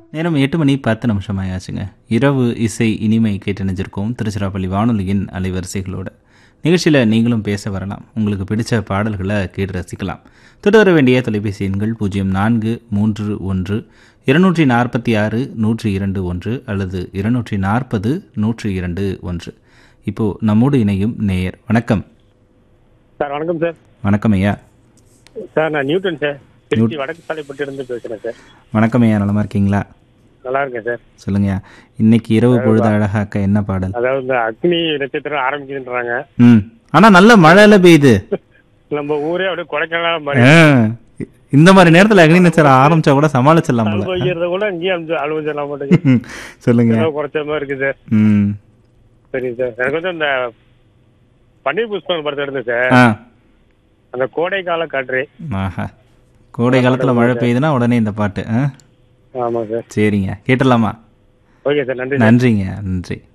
நேரம் எட்டு மணி பத்து நிமிஷம் ஆயாச்சுங்க இரவு இசை இனிமை கேட்டணிஞ்சிருக்கோம் திருச்சிராப்பள்ளி வானொலியின் அலைவரிசைகளோட நிகழ்ச்சியில் நீங்களும் பேச வரலாம் உங்களுக்கு பிடிச்ச பாடல்களை கேட்டு ரசிக்கலாம் தொடர வேண்டிய தொலைபேசி எண்கள் பூஜ்ஜியம் நான்கு மூன்று ஒன்று இருநூற்றி நாற்பத்தி ஆறு நூற்றி இரண்டு ஒன்று அல்லது இருநூற்றி நாற்பது நூற்றி இரண்டு ஒன்று இப்போது நம்மோடு இணையும் நேயர் வணக்கம் சார் வணக்கம் சார் வணக்கம் ஐயா சார் நான் நியூட்டன் சார் திருச்சி வடக்கு சாலைப்பட்டு இருந்து பேசுறேன் சார் வணக்கம் ஐயா நலமா இருக்கீங்களா நல்லா இருக்கேன் சார் சொல்லுங்கய்யா இன்னைக்கு இரவு பொழுது அழகாக்க என்ன பாடல் அதாவது இந்த அக்னி நட்சத்திரம் ஆரம்பிக்குதுன்றாங்க ம் ஆனா நல்ல மழையில பெய்யுது நம்ம ஊரே அப்படியே கொடைக்கானல் மாதிரி ஆ, இந்த மாதிரி நேரத்துல அக்னி நட்சத்திரம் ஆரம்பிச்சா கூட சமாளிச்சிடலாம் போல அனுபவிக்கிறத கூட இங்கேயும் அனுப்பிச்சு அனுபவிச்சிடலாம் மாட்டேங்குது ம், சொல்லுங்க ஏதோ குறைச்ச மாதிரி இருக்கு சார் ம் சரிங்க சார் எனக்கு வந்து இந்த பன்னீர் புஷ்பம் படத்தை எடுத்தேன் சார் ஆ அந்த கோடை கால காற்று ஆஹா கோடை காலத்துல மழை பெய்யுதுன்னா உடனே இந்த பாட்டு ஆ ஆமா சார் சரிங்க கேட்டுடலாமா ஓகே சார் நன்றி சார் நன்றிங்க நன்றி